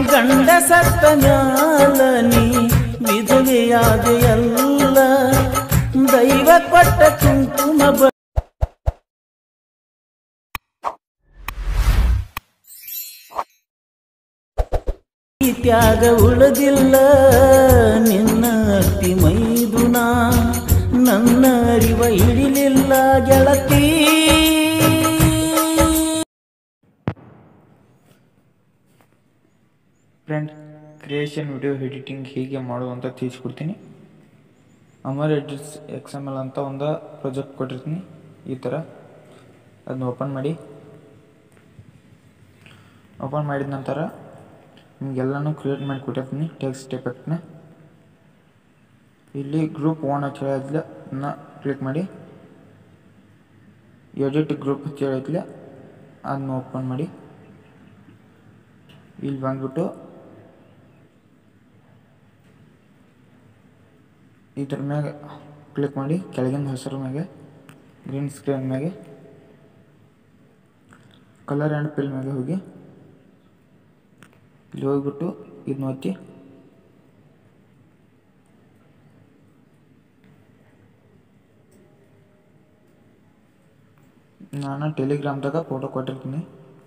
ಗಂಡ ಸತ್ತ ಮ್ಯಾಲ ನೀ ವಿಧವೆಯಾದೆಯಲ್ಲ ದೈವ ಕೊಟ್ಟ ಕುಂಕುಮ ಬ ಈ ತ್ಯಾಗ ಉಳಿದಿಲ್ಲ ನಿನ್ನ ಅತ್ತಿ ಮೈದುನ ನನ್ನ ಅರಿವ ಇಳಿಲಿಲ್ಲ ಗೆಳತಿ ಫ್ರೆಂಡ್ ಕ್ರಿಯೇಷನ್ ವಿಡಿಯೋ ಎಡಿಟಿಂಗ್ ಹೀಗೆ ಮಾಡುವಂತ ತಿಳಿಸ್ಕೊಡ್ತೀನಿ Amar edits X M L ಅಂತ ಒಂದು ಪ್ರಾಜೆಕ್ಟ್ ಕೊಟ್ಟಿರ್ತೀನಿ ಈ ಥರ ಅದನ್ನ ಓಪನ್ ಮಾಡಿ ಓಪನ್ ಮಾಡಿದ ನಂತರ ನಿಮಗೆಲ್ಲನೂ ಕ್ರಿಯೇಟ್ ಮಾಡಿ ಕೊಟ್ಟಿರ್ತೀನಿ ಟೆಕ್ಸ್ಟ್ ಎಫೆಕ್ಟ್ನ ಇಲ್ಲಿ ಗ್ರೂಪ್ ಒನ್ ಅಂತ ಹೇಳಿದ್ಲ ಅದನ್ನ ಕ್ಲಿಕ್ ಮಾಡಿ ಎಡಿಟ್ ಗ್ರೂಪ್ ಅಂತ ಹೇಳಿದ್ಲ ಅದನ್ನ ಓಪನ್ ಮಾಡಿ ಇಲ್ಲಿ ಬಂದ್ಬಿಟ್ಟು ಇದ್ರ ಮ್ಯಾಗ ಕ್ಲಿಕ್ ಮಾಡಿ ಕೆಳಗಿನ ಹೆಸರು ಮ್ಯಾಗೆ ಗ್ರೀನ್ ಸ್ಕ್ರೀನ್ ಮ್ಯಾಗೆ ಕಲರ್ ಆ್ಯಂಡ್ ಪಿಲ್ ಮ್ಯಾಗೆ ಹೋಗಿ ಇಲ್ಲಿ ಹೋಗ್ಬಿಟ್ಟು ಇದನ್ನ ಒತ್ತಿ ನಾನು ಟೆಲಿಗ್ರಾಮ್ದಾಗ ಫೋಟೋ ಕೊಟ್ಟಿರ್ತೀನಿ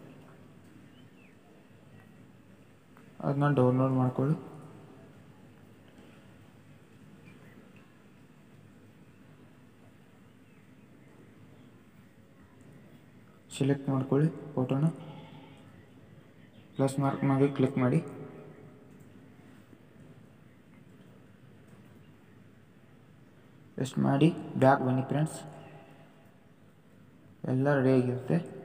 ಅದನ್ನ ಡೌನ್ಲೋಡ್ ಮಾಡ್ಕೊಳ್ಳಿ ಸೆಲೆಕ್ಟ್ ಮಾಡ್ಕೊಳ್ಳಿ ಫೋಟೋನ ಪ್ಲಸ್ ಮಾರ್ಕ್ ಮಾಡಿ ಕ್ಲಿಕ್ ಮಾಡಿ ಎಷ್ಟು ಮಾಡಿ ಬ್ಯಾಕ್ ಬನ್ನಿ ಫ್ರೆಂಡ್ಸ್ ಎಲ್ಲ ರೆಡಿ ಆಗಿರುತ್ತೆ